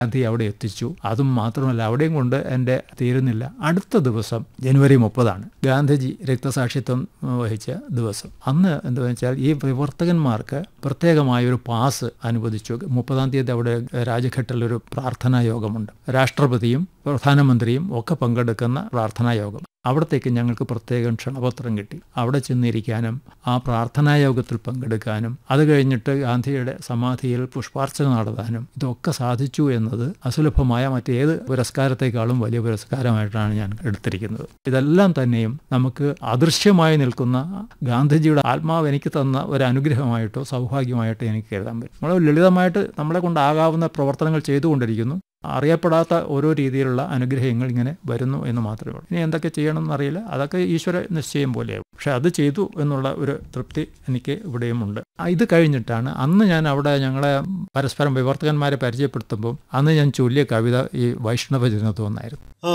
ഗാന്ധി അവിടെ എത്തിച്ചു അതും മാത്രമല്ല അവിടെയും കൊണ്ട് എൻ്റെ തീരുന്നില്ല അടുത്ത ദിവസം ജനുവരി മുപ്പതാണ് ഗാന്ധിജി രക്തസാക്ഷിത്വം ഉം, വഹിച്ച ദിവസം അന്ന് എന്താ വെച്ചാൽ ഈ പ്രവർത്തകന്മാർക്ക് പ്രത്യേകമായ ഒരു പാസ് അനുവദിച്ചു മുപ്പതാം തീയതി അവിടെ രാജ്ഘട്ടിൽ ഒരു പ്രാർത്ഥനാ യോഗമുണ്ട് രാഷ്ട്രപതിയും പ്രധാനമന്ത്രിയും ഒക്കെ പങ്കെടുക്കുന്ന പ്രാർത്ഥനാ യോഗം അവിടത്തേക്ക് ഞങ്ങൾക്ക് പ്രത്യേകം ക്ഷണപത്രം കിട്ടി അവിടെ ചെന്നിരിക്കാനും ആ പ്രാർത്ഥനാ യോഗത്തിൽ പങ്കെടുക്കാനും അത് കഴിഞ്ഞിട്ട് ഗാന്ധിയുടെ സമാധിയിൽ പുഷ്പാർച്ചന നടത്താനും ഇതൊക്കെ സാധിച്ചു എന്നത് അസുലഭമായ മറ്റേത് പുരസ്കാരത്തെക്കാളും വലിയ പുരസ്കാരമായിട്ടാണ് ഞാൻ എടുത്തിരിക്കുന്നത് ഇതെല്ലാം തന്നെയും നമുക്ക് അദൃശ്യമായി നിൽക്കുന്ന ഗാന്ധിജിയുടെ ആത്മാവ് എനിക്ക് തന്ന ഒരു അനുഗ്രഹമായിട്ടോ സൗഭാഗ്യമായിട്ടോ എനിക്ക് കരുതാൻ പറ്റും നമ്മൾ ലളിതമായിട്ട് നമ്മളെ കൊണ്ടാകാവുന്ന പ്രവർത്തനങ്ങൾ ചെയ്തുകൊണ്ടിരിക്കുന്നു അറിയപ്പെടാത്ത ഓരോ രീതിയിലുള്ള അനുഗ്രഹങ്ങൾ ഇങ്ങനെ വരുന്നു എന്ന് മാത്രമേ ഉള്ളൂ ഇനി എന്തൊക്കെ ചെയ്യണമെന്ന് അറിയില്ല അതൊക്കെ ഈശ്വര നിശ്ചയം പോലെയാവും പക്ഷെ അത് ചെയ്തു എന്നുള്ള ഒരു തൃപ്തി എനിക്ക് ഇവിടെയുമുണ്ട് ആ, ഇത് കഴിഞ്ഞിട്ടാണ് അന്ന് ഞാൻ അവിടെ ഞങ്ങളെ പരസ്പരം വിവർത്തകന്മാരെ പരിചയപ്പെടുത്തുമ്പോൾ അന്ന് ഞാൻ ചൊല്ലിയ കവിത ഈ വൈഷ്ണവ ജനത്വം എന്നായിരുന്നു